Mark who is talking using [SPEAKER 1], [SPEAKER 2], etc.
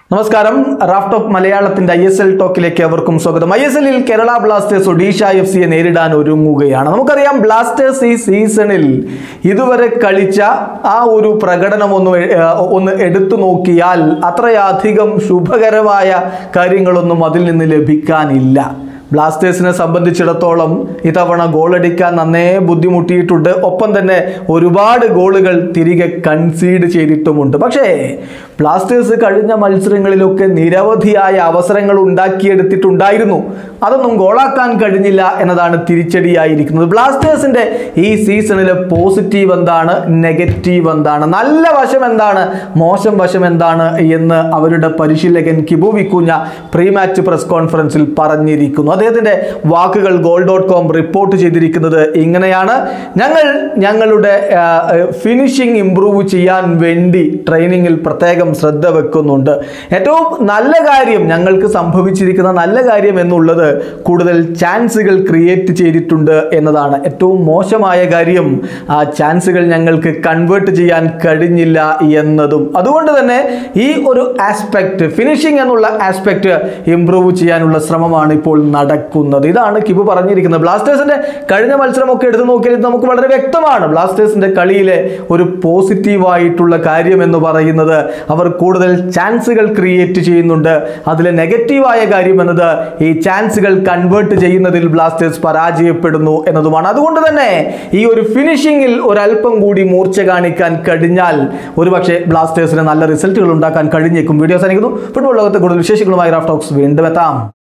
[SPEAKER 1] നമസ്കാരം റാഫ് ടോക്ക് മലയാളത്തിന്റെ ഐ എസ് എൽ ടോക്കിലേക്ക് അവർക്കും സ്വാഗതം ഐ എസ് എല്ലിൽ കേരള ബ്ലാസ്റ്റേഴ്സ് ഒഡീഷ എഫ് സിയെ നേരിടാൻ ഒരുങ്ങുകയാണ് നമുക്കറിയാം ബ്ലാസ്റ്റേഴ്സ് ഈ സീസണിൽ ഇതുവരെ കളിച്ച ആ ഒരു പ്രകടനം ഒന്ന് എ- ഏഹ് ഒന്ന് എടുത്തു നോക്കിയാൽ അത്രയധികം ശുഭകരമായ കാര്യങ്ങളൊന്നും അതിൽ നിന്ന് ലഭിക്കാനില്ല ബ്ലാസ്റ്റേഴ്സിനെ സംബന്ധിച്ചിടത്തോളം ഇത്തവണ ഗോളടിക്കാൻ നന്നേ ബുദ്ധിമുട്ടിയിട്ടുണ്ട് ഒപ്പം തന്നെ ഒരുപാട് ഗോളുകൾ തിരികെ കൺസീഡ് ചെയ്തിട്ടുമുണ്ട് പക്ഷേ ബ്ലാസ്റ്റേഴ്സ് കഴിഞ്ഞ മത്സരങ്ങളിലൊക്കെ നിരവധിയായ അവസരങ്ങൾ ഉണ്ടാക്കിയെടുത്തിട്ടുണ്ടായിരുന്നു അതൊന്നും ഗോളാക്കാൻ കഴിഞ്ഞില്ല എന്നതാണ് തിരിച്ചടിയായിരിക്കുന്നത് ബ്ലാസ്റ്റേഴ്സിന്റെ ഈ സീസണിലെ പോസിറ്റീവ് എന്താണ് നെഗറ്റീവ് എന്താണ് നല്ല വശം എന്താണ് മോശം വശം എന്താണ് എന്ന് അവരുടെ പരിശീലകൻ Kibu Vicuna pre match press കോൺഫറൻസിൽ പറഞ്ഞിരിക്കുന്നു അദ്ദേഹത്തിന്റെ വാക്കുകൾ ഗോൾ ഡോട്ട് കോം റിപ്പോർട്ട് ചെയ്തിരിക്കുന്നത് ഇങ്ങനെയാണ് ഞങ്ങൾ ഞങ്ങളുടെ ഫിനിഷിംഗ് ഇംപ്രൂവ് ചെയ്യാൻ വേണ്ടി ട്രെയിനിങ്ങിൽ പ്രത്യേകം ശ്രദ്ധ വെക്കുന്നുണ്ട് ഏറ്റവും നല്ല കാര്യം ഞങ്ങൾക്ക് സംഭവിച്ചിരിക്കുന്ന നല്ല കാര്യം എന്നുള്ളത് കൂടുതൽ ചാൻസുകൾ ക്രിയേറ്റ് ചെയ്തിട്ടുണ്ട് എന്നതാണ് ഏറ്റവും മോശമായ കാര്യം ആ ചാൻസുകൾ ഞങ്ങൾക്ക് കൺവേർട്ട് ചെയ്യാൻ കഴിഞ്ഞില്ല എന്നതും അതുകൊണ്ട് തന്നെ ഈ ഒരു ആസ്പെക്ട് ഫിനിഷിംഗ് എന്നുള്ള ആസ്പെക്ട് ഇംപ്രൂവ് ചെയ്യാനുള്ള ശ്രമമാണ് ഇപ്പോൾ നടക്കുന്നത് ഇതാണ് കിബു പറഞ്ഞിരിക്കുന്നത് ബ്ലാസ്റ്റേഴ്സിന്റെ കഴിഞ്ഞ മത്സരമൊക്കെ എടുത്തു നോക്കിയാൽ ഇത് നമുക്ക് വളരെ വ്യക്തമാണ് ബ്ലാസ്റ്റേഴ്സിന്റെ കളിയിലെ ഒരു പോസിറ്റീവായിട്ടുള്ള കാര്യം എന്ന് പറയുന്നത് അവർ കൂടുതൽ ചാൻസുകൾ ക്രിയേറ്റ് ചെയ്യുന്നുണ്ട് അതിലെ നെഗറ്റീവായ കാര്യം എന്നത് ഈ ചാൻസുകൾ കൺവേർട്ട് ചെയ്യുന്നതിൽ ബ്ലാസ്റ്റേഴ്സ് പരാജയപ്പെടുന്നു എന്നതുമാണ് അതുകൊണ്ട് തന്നെ ഈ ഒരു ഫിനിഷിങ്ങിൽ ഒരല്പം കൂടി മൂർച്ച കാണിക്കാൻ കഴിഞ്ഞാൽ ഒരുപക്ഷെ ബ്ലാസ്റ്റേഴ്സിന് നല്ല റിസൾട്ടുകൾ ഉണ്ടാക്കാൻ കഴിഞ്ഞേക്കും വീഡിയോ അവസാനിക്കുന്നു ഫുട്ബോൾ ലോകത്തെ കൂടുതൽ വിശേഷങ്ങളുമായി റാഫ് ടോക്സ് വീണ്ടും എത്താം